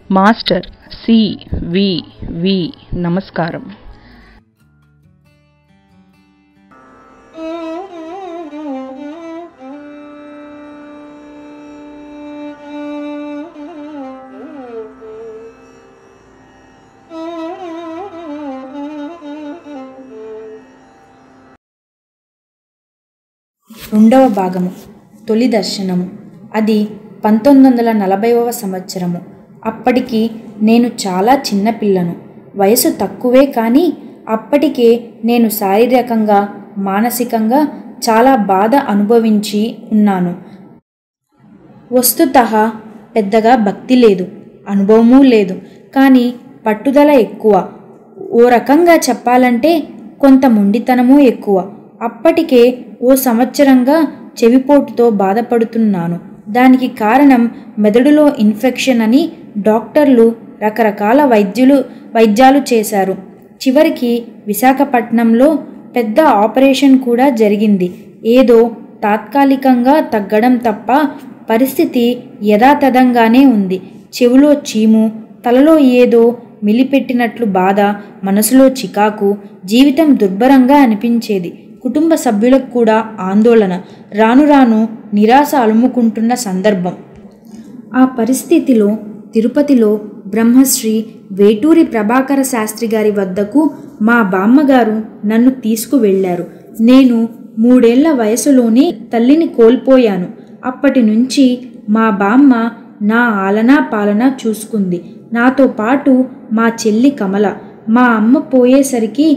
master C వి వి నమస్కారం రెండవ భాగము తొలి దర్శనము అది పంతొమ్మిది వందల నలభైవ సంవత్సరము అప్పటికి నేను చాలా చిన్న పిల్లను వయసు తక్కువే కానీ అప్పటికే నేను శారీరకంగా మానసికంగా చాలా బాధ అనుభవించి ఉన్నాను వస్తుత పెద్దగా భక్తి లేదు అనుభవమూ లేదు కానీ పట్టుదల ఎక్కువ ఓ రకంగా చెప్పాలంటే కొంత మొండితనము ఎక్కువ అప్పటికే ఓ సంవత్సరంగా చెవిపోటుతో బాధపడుతున్నాను దానికి కారణం మెదడులో ఇన్ఫెక్షన్ అని డాక్టర్లు రకరకాల వైద్యులు వైద్యాలు చేశారు చివరికి విశాఖపట్నంలో పెద్ద ఆపరేషన్ కూడా జరిగింది ఏదో తాత్కాలికంగా తగ్గడం తప్ప పరిస్థితి యథాతథంగానే ఉంది చెవిలో చీము తలలో ఏదో మిలిపెట్టినట్లు బాధ మనసులో చికాకు జీవితం దుర్భరంగా అనిపించేది కుటుంబ సభ్యులకు కూడా ఆందోళన రాను రాను నిరాశ అలుముకుంటున్న సందర్భం ఆ పరిస్థితిలో తిరుపతిలో బ్రహ్మశ్రీ వేటూరి ప్రభాకర శాస్త్రి గారి వద్దకు మా బామ్మగారు నన్ను తీసుకువెళ్ళారు నేను మూడేళ్ల వయసులోనే తల్లిని కోల్పోయాను అప్పటి నుంచి మా బామ్మ నా ఆలనా పాలన చూసుకుంది నాతో పాటు మా చెల్లి కమల మా అమ్మ పోయేసరికి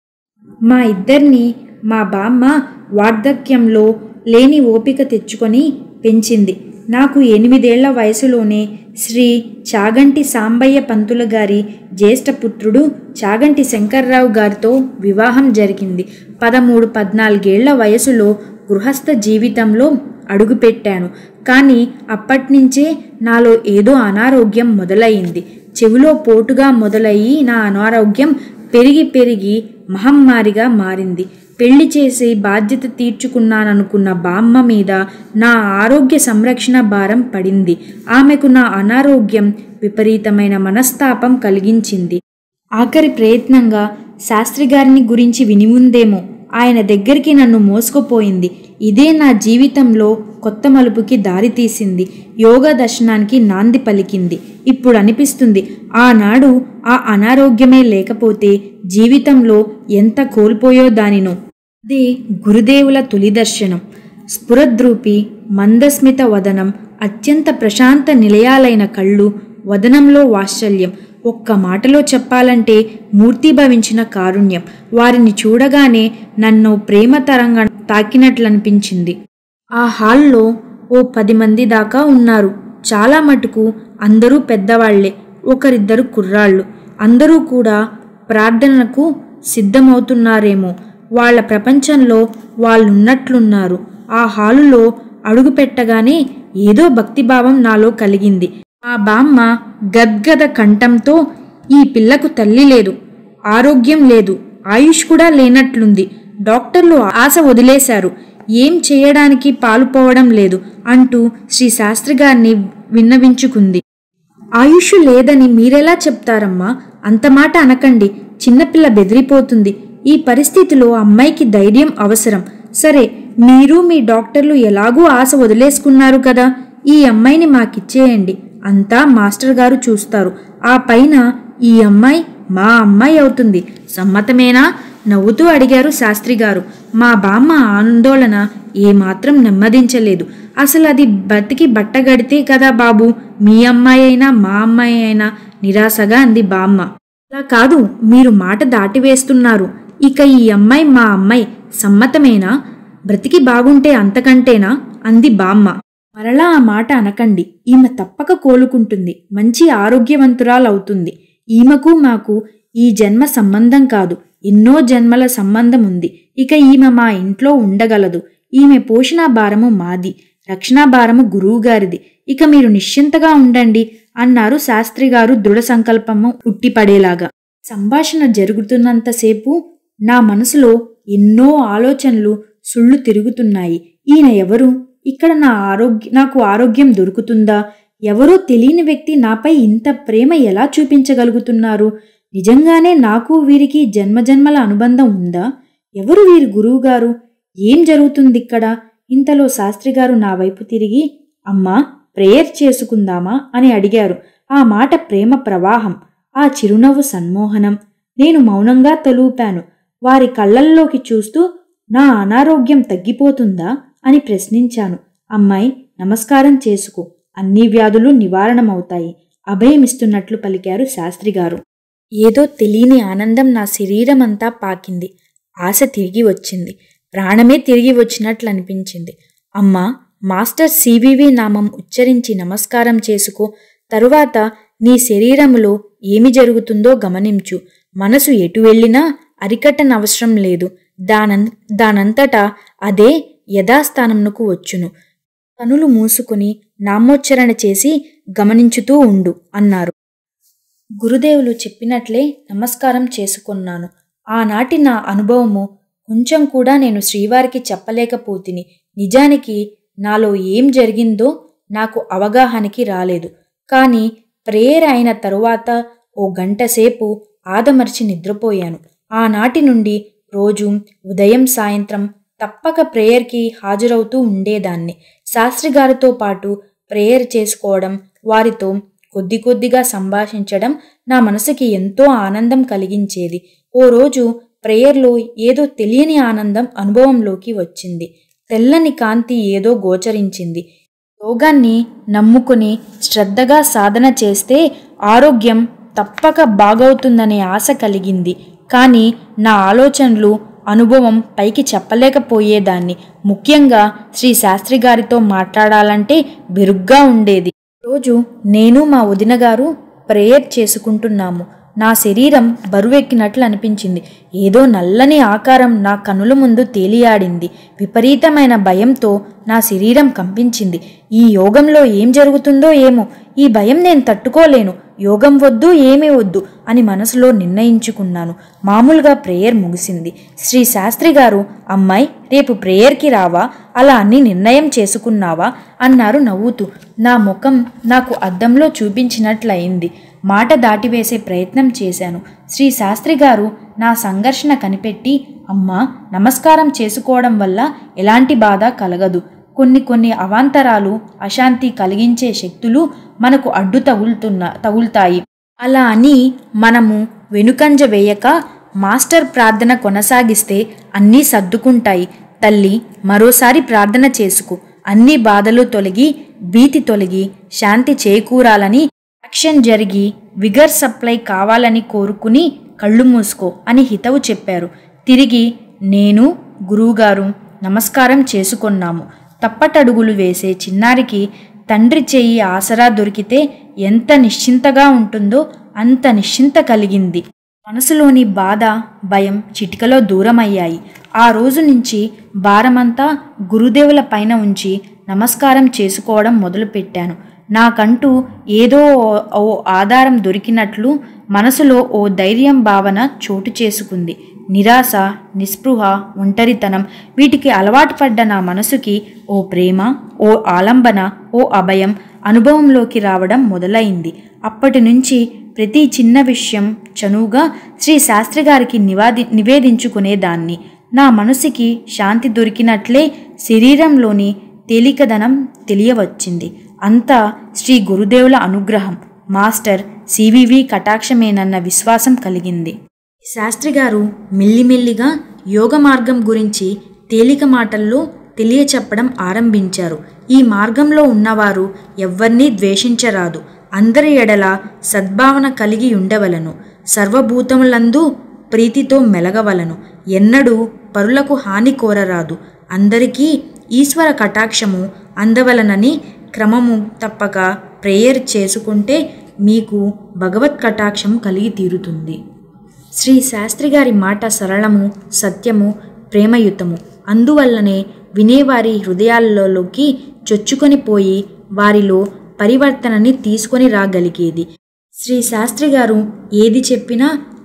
మా ఇద్దరిని మా బామ్మ వార్ధక్యంలో లేని ఓపిక తెచ్చుకొని పెంచింది నాకు ఎనిమిదేళ్ల వయసులోనే శ్రీ చాగంటి సాంబయ్య పంతుల గారి జ్యేష్ఠపుత్రుడు చాగంటి శంకర్రావు గారితో వివాహం జరిగింది పదమూడు పద్నాలుగేళ్ల వయసులో గృహస్థ జీవితంలో అడుగుపెట్టాను కానీ అప్పటినుంచే నాలో ఏదో అనారోగ్యం మొదలయ్యింది చెవిలో పోటుగా మొదలయ్యి నా అనారోగ్యం పెరిగి పెరిగి మహమ్మారిగా మారింది పెళ్లి చేసి బాధ్యత తీర్చుకున్నాననుకున్న బామ్మ మీద నా ఆరోగ్య సంరక్షణ భారం పడింది ఆమెకు నా అనారోగ్యం విపరీతమైన మనస్తాపం కలిగించింది ఆఖరి ప్రయత్నంగా శాస్త్రి గారిని గురించి విని ఉందేమో ఆయన దగ్గరికి నన్ను మోసుకుపోయింది ఇదే నా జీవితంలో కొత్త మలుపుకి దారి తీసింది యోగా దర్శనానికి నాంది పలికింది ఇప్పుడు అనిపిస్తుంది ఆనాడు ఆ అనారోగ్యమే లేకపోతే జీవితంలో ఎంత కోల్పోయో దానినో అదే గురుదేవుల తొలి దర్శనం స్ఫురద్రూపి మందస్మిత వదనం అత్యంత ప్రశాంత నిలయాలైన కళ్ళు వదనంలో వాత్సల్యం ఒక్క మాటలో చెప్పాలంటే మూర్తిభవించిన కారుణ్యం వారిని చూడగానే నన్ను ప్రేమ తరంగా తాకినట్లనిపించింది ఆ హాల్లో ఓ పది మంది దాకా ఉన్నారు చాలా మటుకు అందరూ పెద్దవాళ్లే ఒకరిద్దరు కుర్రాళ్ళు అందరూ కూడా ప్రార్థనకు సిద్ధమవుతున్నారేమో వాళ్ళ ప్రపంచంలో వాళ్ళున్నట్లున్నారు ఆ హాలులో అడుగు పెట్టగానే ఏదో భక్తిభావం నాలో కలిగింది మా బామ్మ గద్గద కంఠంతో ఈ పిల్లకు తల్లి లేదు ఆరోగ్యం లేదు ఆయుష్ కూడా లేనట్లుంది డాక్టర్లు ఆశ వదిలేశారు ఏం చేయడానికి పాలుపోవడం లేదు అంటూ శ్రీ శాస్త్రి గారిని విన్నవించుకుంది ఆయుష్ లేదని మీరెలా చెప్తారమ్మా అంత మాట అనకండి చిన్నపిల్ల బెదిరిపోతుంది ఈ పరిస్థితిలో అమ్మాయికి ధైర్యం అవసరం సరే మీరు మీ డాక్టర్లు ఎలాగూ ఆశ వదిలేసుకున్నారు కదా ఈ అమ్మాయిని మాకిచ్చేయండి అంతా మాస్టర్ గారు చూస్తారు ఆ పైన ఈ అమ్మాయి మా అమ్మాయి అవుతుంది సమ్మతమేనా నవ్వుతూ అడిగారు శాస్త్రి గారు మా బామ్మ ఆందోళన ఏమాత్రం నెమ్మదించలేదు అసలు అది బతికి బట్టగడితే కదా బాబు మీ అమ్మాయి అయినా మా అమ్మాయి అయినా నిరాశగా అంది బామ్మ అలా కాదు మీరు మాట దాటివేస్తున్నారు ఇక ఈ అమ్మాయి మా అమ్మాయి సమ్మతమేనా బ్రతికి బాగుంటే అంతకంటేనా అంది బామ్మ మరలా ఆ మాట అనకండి ఈమె తప్పక కోలుకుంటుంది మంచి ఆరోగ్యవంతురాలవుతుంది ఈమెకు మాకు ఈ జన్మ సంబంధం కాదు ఎన్నో జన్మల సంబంధం ఉంది ఇక ఈమె మా ఇంట్లో ఉండగలదు ఈమె పోషణ భారము మాది రక్షణా భారము గురువుగారిది ఇక మీరు నిశ్చింతగా ఉండండి అన్నారు శాస్త్రి గారు దృఢ సంకల్పము ఉట్టిపడేలాగా సంభాషణ జరుగుతున్నంతసేపు నా మనసులో ఎన్నో ఆలోచనలు సుళ్ళు తిరుగుతున్నాయి ఈయన ఎవరు ఇక్కడ నా ఆరోగ్య నాకు ఆరోగ్యం దొరుకుతుందా ఎవరో తెలియని వ్యక్తి నాపై ఇంత ప్రేమ ఎలా చూపించగలుగుతున్నారు నిజంగానే నాకు వీరికి జన్మజన్మల అనుబంధం ఉందా ఎవరు వీరి గురువుగారు ఏం జరుగుతుంది ఇక్కడ ఇంతలో శాస్త్రిగారు నా వైపు తిరిగి అమ్మా ప్రేయర్ చేసుకుందామా అని అడిగారు ఆ మాట ప్రేమ ప్రవాహం ఆ చిరునవ్వు సన్మోహనం నేను మౌనంగా తలూపాను వారి కళ్ళల్లోకి చూస్తూ నా అనారోగ్యం తగ్గిపోతుందా అని ప్రశ్నించాను అమ్మాయి నమస్కారం చేసుకో అన్ని వ్యాధులు నివారణమవుతాయి అభయమిస్తున్నట్లు పలికారు శాస్త్రిగారు ఏదో తెలియని ఆనందం నా శరీరమంతా పాకింది ఆశ తిరిగి వచ్చింది ప్రాణమే తిరిగి వచ్చినట్లు అనిపించింది అమ్మా మాస్టర్ సివివి నామం ఉచ్చరించి నమస్కారం చేసుకో తరువాత నీ శరీరములో ఏమి జరుగుతుందో గమనించు మనసు ఎటు వెళ్ళినా అరికట్టనవసరం లేదు దానం దానంతటా అదే యథాస్థానమునకు వచ్చును కనులు మూసుకుని నామోచ్చరణ చేసి గమనించుతూ ఉండు అన్నారు గురుదేవులు చెప్పినట్లే నమస్కారం చేసుకున్నాను ఆనాటి నా అనుభవము కొంచెం కూడా నేను శ్రీవారికి చెప్పలేకపోతిని నిజానికి నాలో ఏం జరిగిందో నాకు అవగాహనకి రాలేదు కానీ ప్రేయర్ అయిన తరువాత ఓ గంట సేపు ఆదమర్చి నిద్రపోయాను ఆనాటి నుండి రోజు ఉదయం సాయంత్రం తప్పక ప్రేయర్కి హాజరవుతూ ఉండేదాన్ని శాస్త్రి గారితో పాటు ప్రేయర్ చేసుకోవడం వారితో కొద్ది కొద్దిగా సంభాషించడం నా మనసుకి ఎంతో ఆనందం కలిగించేది ఓ రోజు ప్రేయర్లో ఏదో తెలియని ఆనందం అనుభవంలోకి వచ్చింది తెల్లని కాంతి ఏదో గోచరించింది యోగాన్ని నమ్ముకుని శ్రద్ధగా సాధన చేస్తే ఆరోగ్యం తప్పక బాగవుతుందనే ఆశ కలిగింది కానీ నా ఆలోచనలు అనుభవం పైకి చెప్పలేకపోయేదాన్ని ముఖ్యంగా శ్రీ శాస్త్రి గారితో మాట్లాడాలంటే బెరుగ్గా ఉండేది రోజు నేను మా వదిన గారు ప్రేయర్ చేసుకుంటున్నాము నా శరీరం బరువెక్కినట్లు అనిపించింది ఏదో నల్లని ఆకారం నా కనుల ముందు తేలియాడింది విపరీతమైన భయంతో నా శరీరం కంపించింది ఈ యోగంలో ఏం జరుగుతుందో ఏమో ఈ భయం నేను తట్టుకోలేను యోగం వద్దు ఏమీ వద్దు అని మనసులో నిర్ణయించుకున్నాను మామూలుగా ప్రేయర్ ముగిసింది శ్రీ శాస్త్రి గారు అమ్మాయి రేపు ప్రేయర్కి రావా అలా అన్ని నిర్ణయం చేసుకున్నావా అన్నారు నవ్వుతూ నా ముఖం నాకు అద్దంలో చూపించినట్లయింది మాట దాటివేసే ప్రయత్నం చేశాను శ్రీ శాస్త్రి గారు నా సంఘర్షణ కనిపెట్టి అమ్మా నమస్కారం చేసుకోవడం వల్ల ఎలాంటి బాధ కలగదు కొన్ని కొన్ని అవాంతరాలు అశాంతి కలిగించే శక్తులు మనకు అడ్డు తగులుతున్న తగులుతాయి అలా అని మనము వెనుకంజ వేయక మాస్టర్ ప్రార్థన కొనసాగిస్తే అన్నీ సర్దుకుంటాయి తల్లి మరోసారి ప్రార్థన చేసుకో అన్ని బాధలు తొలగి భీతి తొలగి శాంతి చేకూరాలని యాక్షన్ జరిగి విగర్ సప్లై కావాలని కోరుకుని కళ్ళు మూసుకో అని హితవు చెప్పారు తిరిగి నేను గురువుగారు నమస్కారం చేసుకున్నాము తప్పటడుగులు వేసే చిన్నారికి తండ్రి చెయ్యి ఆసరా దొరికితే ఎంత నిశ్చింతగా ఉంటుందో అంత నిశ్చింత కలిగింది మనసులోని బాధ భయం చిటికలో దూరమయ్యాయి ఆ రోజు నుంచి భారమంతా గురుదేవుల పైన ఉంచి నమస్కారం చేసుకోవడం మొదలుపెట్టాను నాకంటూ ఏదో ఓ- ఓ ఆధారం దొరికినట్లు మనసులో ఓ ధైర్యం భావన చోటు చేసుకుంది నిరాశ నిస్పృహ ఒంటరితనం వీటికి అలవాటు పడ్డ నా మనసుకి ఓ ప్రేమ ఓ ఆలంబన ఓ అభయం అనుభవంలోకి రావడం మొదలైంది అప్పటి నుంచి ప్రతి చిన్న విషయం చనువుగా శ్రీ శాస్త్రి గారికి నివాది నివేదించుకునేదాన్ని నా మనసుకి శాంతి దొరికినట్లే శరీరంలోని తేలికదనం తెలియవచ్చింది అంతా శ్రీ గురుదేవుల అనుగ్రహం మాస్టర్ సివివి కటాక్షమేనన్న విశ్వాసం కలిగింది శాస్త్రి గారు మెల్లిమెల్లిగా యోగ మార్గం గురించి తేలిక మాటల్లో తెలియచెప్పడం ఆరంభించారు ఈ మార్గంలో ఉన్నవారు ఎవ్వరినీ ద్వేషించరాదు అందరి ఎడల సద్భావన కలిగి ఉండవలను సర్వభూతములందు ప్రీతితో మెలగవలను ఎన్నడూ పరులకు హాని కోరరాదు అందరికీ ఈశ్వర కటాక్షము అందవలనని క్రమము తప్పక ప్రేయర్ చేసుకుంటే మీకు భగవత్ కటాక్షం కలిగి తీరుతుంది శ్రీ శాస్త్రి గారి మాట సరళము సత్యము ప్రేమయుతము అందువల్లనే వినేవారి హృదయాలలోకి చొచ్చుకొని పోయి వారిలో పరివర్తనని తీసుకొని రాగలిగేది శ్రీ శాస్త్రి గారు ఏది చెప్పినా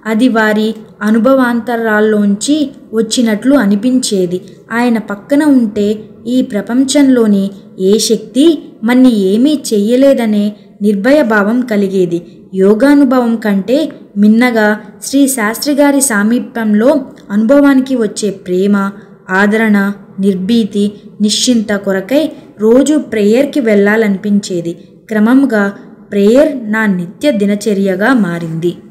అది వారి అనుభవాంతరాల్లోంచి వచ్చినట్లు అనిపించేది ఆయన పక్కన ఉంటే ఈ ప్రపంచంలోని ఏ శక్తి మన్ని ఏమీ చెయ్యలేదనే నిర్భయ భావం కలిగేది యోగానుభవం కంటే మిన్నగా శ్రీ శాస్త్రి గారి సామీప్యంలో అనుభవానికి వచ్చే ప్రేమ ఆదరణ నిర్భీతి నిశ్చింత కొరకై రోజు ప్రేయర్కి వెళ్ళాలనిపించేది క్రమంగా ప్రేయర్ నా నిత్య దినచర్యగా మారింది